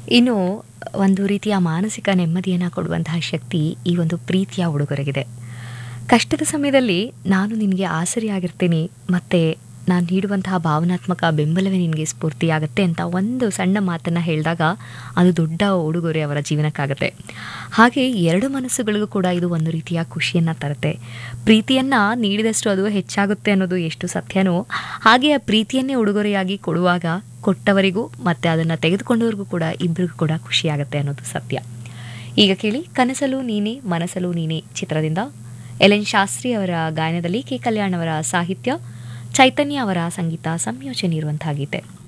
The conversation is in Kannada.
ಇನ್ನು ಒಂದು ರೀತಿಯ ಮಾನಸಿಕ ನೆಮ್ಮದಿಯನ್ನು ಕೊಡುವಂತಹ ಶಕ್ತಿ ಈ ಒಂದು ಪ್ರೀತಿಯ ಉಡುಗೊರೆಗಿದೆ ಕಷ್ಟದ ಸಮಯದಲ್ಲಿ ನಾನು ನಿನಗೆ ಆಸರಿಯಾಗಿರ್ತೀನಿ ಮತ್ತು ನಾನು ನೀಡುವಂತಹ ಭಾವನಾತ್ಮಕ ಬೆಂಬಲವೇ ನಿನಗೆ ಸ್ಫೂರ್ತಿಯಾಗುತ್ತೆ ಅಂತ ಒಂದು ಸಣ್ಣ ಮಾತನ್ನು ಹೇಳಿದಾಗ ಅದು ದೊಡ್ಡ ಉಡುಗೊರೆ ಅವರ ಜೀವನಕ್ಕಾಗುತ್ತೆ ಹಾಗೆ ಎರಡು ಮನಸ್ಸುಗಳಿಗೂ ಕೂಡ ಇದು ಒಂದು ರೀತಿಯ ಖುಷಿಯನ್ನು ತರುತ್ತೆ ಪ್ರೀತಿಯನ್ನು ನೀಡಿದಷ್ಟು ಅದು ಹೆಚ್ಚಾಗುತ್ತೆ ಅನ್ನೋದು ಎಷ್ಟು ಸತ್ಯನೋ ಹಾಗೆ ಆ ಪ್ರೀತಿಯನ್ನೇ ಉಡುಗೊರೆಯಾಗಿ ಕೊಡುವಾಗ ಕೊಟ್ಟವರಿಗೂ ಮತ್ತು ಅದನ್ನು ತೆಗೆದುಕೊಂಡವರಿಗೂ ಕೂಡ ಇಬ್ಬರಿಗೂ ಕೂಡ ಖುಷಿಯಾಗುತ್ತೆ ಅನ್ನೋದು ಸತ್ಯ ಈಗ ಕೇಳಿ ಕನಸಲು ನೀನೆ ಮನಸಲು ನೀನೆ ಚಿತ್ರದಿಂದ ಎಲ್ ಎನ್ ಶಾಸ್ತ್ರಿ ಅವರ ಗಾಯನದಲ್ಲಿ ಕೆ ಕಲ್ಯಾಣ್ ಅವರ ಸಾಹಿತ್ಯ ಚೈತನ್ಯ ಅವರ ಸಂಗೀತ ಸಂಯೋಜನೆ ಇರುವಂತಹ ಗೀತೆ